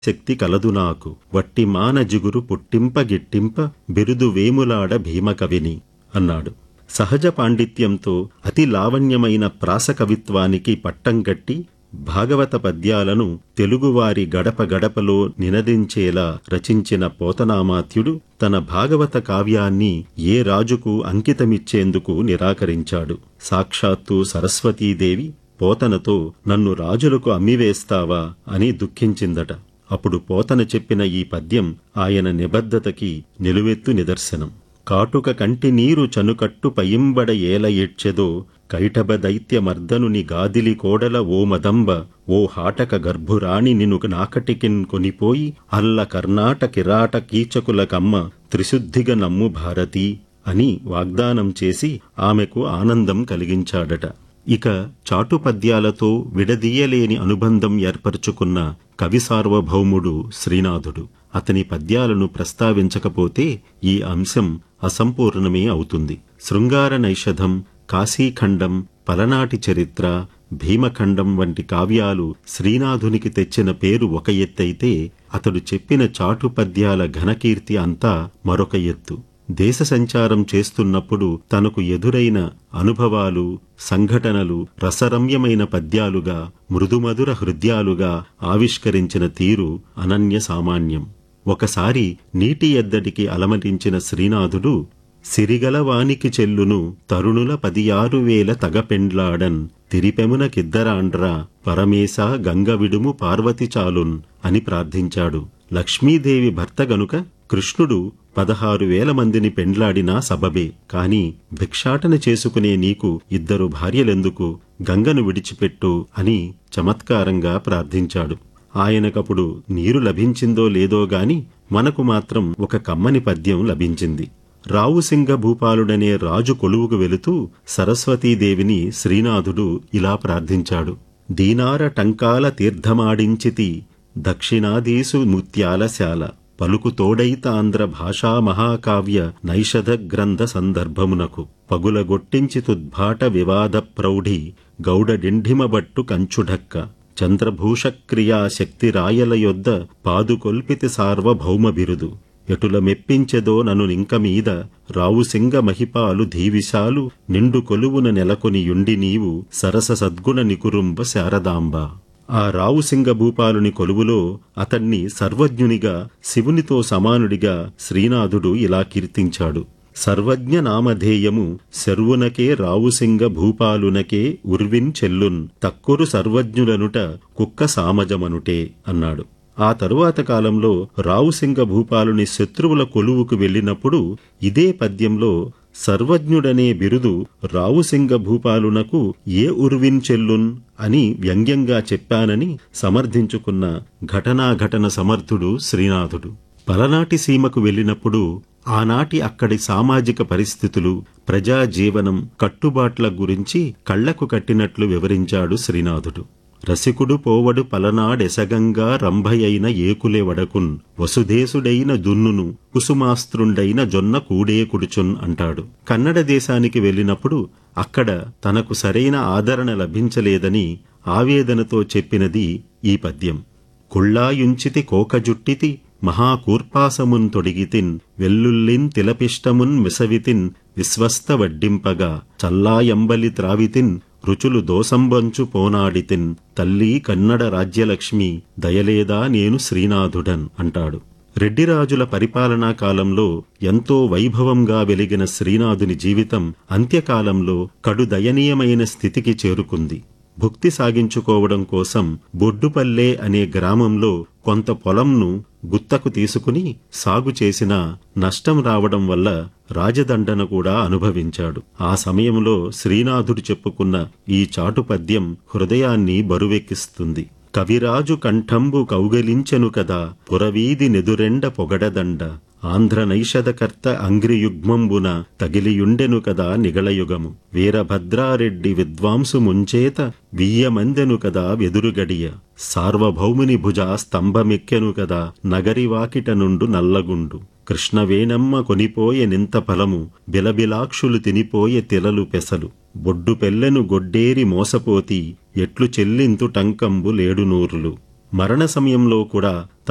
శక్తి కలదు నాకు వట్టి మాన జిగురు పుట్టింప గిట్టింప బిరుదు వేములాడ భీమకవిని అన్నాడు సహజ పాండిత్యంతో అతి లావణ్యమైన ప్రాస కవిత్వానికి పట్టం కట్టి భాగవత పద్యాలను తెలుగువారి గడప గడపలో నినదించేలా రచించిన పోతనామాత్యుడు తన భాగవత కావ్యాన్ని ఏ రాజుకు అంకితమిచ్చేందుకు నిరాకరించాడు సాక్షాత్తు సరస్వతీదేవి పోతనతో నన్ను రాజులకు అమ్మివేస్తావా అని దుఃఖించిందట అప్పుడు పోతన చెప్పిన ఈ పద్యం ఆయన నిబద్ధతకి నిలువెత్తు నిదర్శనం కాటుక కంటి నీరు చనుకట్టు పయింబడ ఏల ఏడ్చెదో కైటబ దైత్యమర్దనుని గాదిలి కోడల ఓ మదంబ ఓ హాటక గర్భురాణి నిను నాకటికిన్ కొనిపోయి అల్ల కర్ణాట కిరాట కీచకుల కమ్మ త్రిశుద్ధిగ నమ్ము భారతి అని వాగ్దానం చేసి ఆమెకు ఆనందం కలిగించాడట ఇక చాటు పద్యాలతో విడదీయలేని అనుబంధం ఏర్పరచుకున్న కవి సార్వభౌముడు శ్రీనాథుడు అతని పద్యాలను ప్రస్తావించకపోతే ఈ అంశం అసంపూర్ణమే అవుతుంది శృంగార నైషధం కాశీఖండం పలనాటి చరిత్ర భీమఖండం వంటి కావ్యాలు శ్రీనాథునికి తెచ్చిన పేరు ఒక ఎత్తైతే అతడు చెప్పిన చాటు పద్యాల ఘనకీర్తి అంతా మరొక ఎత్తు దేశ సంచారం చేస్తున్నప్పుడు తనకు ఎదురైన అనుభవాలు సంఘటనలు రసరమ్యమైన పద్యాలుగా మృదుమధుర హృదయాలుగా ఆవిష్కరించిన తీరు అనన్య సామాన్యం ఒకసారి నీటి ఎద్దడికి అలమటించిన శ్రీనాథుడు సిరిగలవానికి చెల్లును తరుణుల పదియారు వేల తగపెండ్లాడన్ తిరిపెమునకిద్దరాండ్రా పరమేశ గంగవిడుము పార్వతి చాలున్ అని ప్రార్థించాడు లక్ష్మీదేవి భర్త గనుక కృష్ణుడు పదహారు వేల మందిని పెండ్లాడినా సబబే కాని భిక్షాటన చేసుకునే నీకు ఇద్దరు భార్యలెందుకు గంగను విడిచిపెట్టు అని చమత్కారంగా ప్రార్థించాడు ఆయనకప్పుడు నీరు లభించిందో లేదో గాని మనకు మాత్రం ఒక కమ్మని పద్యం లభించింది రావుసింగ భూపాలుడనే రాజు కొలువుకు వెళుతూ సరస్వతీదేవిని శ్రీనాథుడు ఇలా ప్రార్థించాడు దీనార టంకాల తీర్థమాడించితి దక్షిణాదీసు ముత్యాలశాల పలుకు తోడైతాంధ్ర భాషా మహాకావ్య నైషధ గ్రంథ సందర్భమునకు పగులగొట్టించి తుద్భాట వివాద ప్రౌఢి గౌడడింఢిమబట్టు కంచుఢక్క చంద్రభూషక్రియా శక్తి రాయల యొద్ద పాదుకొల్పితి సార్వభౌమ బిరుదు ఎటుల మెప్పించెదో నను నింక మీద రావుసింగ మహిపాలు ధీవిశాలు నిండు కొలువున నెలకొని యుండి నీవు సరస సద్గుణ నికురుంబ శారదాంబ ఆ రావుసింగ భూపాలుని కొలువులో అతన్ని సర్వజ్ఞునిగా శివునితో సమానుడిగా శ్రీనాథుడు ఇలా కీర్తించాడు సర్వజ్ఞ నామధేయము శర్వునకే రావుసింగ భూపాలునకే ఉర్విన్ చెల్లున్ తక్కురు సర్వజ్ఞులనుట కుక్క సామజమనుటే అన్నాడు ఆ తరువాత కాలంలో రావుసింగ భూపాలుని శత్రువుల కొలువుకు వెళ్ళినప్పుడు ఇదే పద్యంలో సర్వజ్ఞుడనే బిరుదు రావుసింగ భూపాలునకు ఏ ఉర్విన్ చెల్లున్ అని వ్యంగ్యంగా చెప్పానని సమర్థించుకున్న ఘటనాఘటన సమర్థుడు శ్రీనాథుడు పలనాటి సీమకు వెళ్ళినప్పుడు ఆనాటి అక్కడి సామాజిక పరిస్థితులు ప్రజా జీవనం కట్టుబాట్ల గురించి కళ్లకు కట్టినట్లు వివరించాడు శ్రీనాథుడు రసికుడు పోవడు పలనాడెసగంగా రంభయైన ఏకులే వడకున్ వసుదేశుడైన దున్నును కుసుమాస్త్రుండైన జొన్న కూడేకుడుచున్ అంటాడు కన్నడ దేశానికి వెళ్ళినప్పుడు అక్కడ తనకు సరైన ఆదరణ లభించలేదని ఆవేదనతో చెప్పినది ఈ పద్యం కుళ్ళాయుంచితి కోకజుట్టితి మహాకూర్పాసమున్ తొడిగితిన్ వెల్లుల్లిన్ తిలపిష్టమున్ మిసవితిన్ విశ్వస్త వడ్డింపగా చల్లాయంబలి త్రావితిన్ రుచులు దోసంబంచు పోనాడితిన్ తల్లి కన్నడ రాజ్యలక్ష్మి దయలేదా నేను శ్రీనాథుడన్ అంటాడు రెడ్డిరాజుల పరిపాలనా కాలంలో ఎంతో వైభవంగా వెలిగిన శ్రీనాథుని జీవితం అంత్యకాలంలో కడు దయనీయమైన స్థితికి చేరుకుంది భుక్తి సాగించుకోవడం కోసం బొడ్డుపల్లె అనే గ్రామంలో కొంత పొలంను గుత్తకు తీసుకుని సాగు చేసినా నష్టం రావడం వల్ల రాజదండన కూడా అనుభవించాడు ఆ సమయంలో శ్రీనాథుడు చెప్పుకున్న ఈ చాటు పద్యం హృదయాన్ని బరువెక్కిస్తుంది కవిరాజు కంఠంబు కౌగలించెను కదా పురవీధి నెదురెండ పొగడదండ ఆంధ్ర నైషధకర్త అంగ్రియుగ్మంబున తగిలియుండెను కదా నిగళయుగము వీరభద్రారెడ్డి విద్వాంసు ముంచేత వియ్యమందెను కదా వెదురుగడియ సార్వభౌముని భుజ స్తంభమెక్కెను కదా నగరివాకిట నుండు నల్లగుండు కృష్ణవేణమ్మ కొనిపోయె నింత ఫలము బిలబిలాక్షులు తినిపోయె తిలలు పెసలు బొడ్డు పెల్లెను గొడ్డేరి మోసపోతి ఎట్లు చెల్లింతు టంకంబు లేడు నూర్లు మరణ సమయంలో కూడా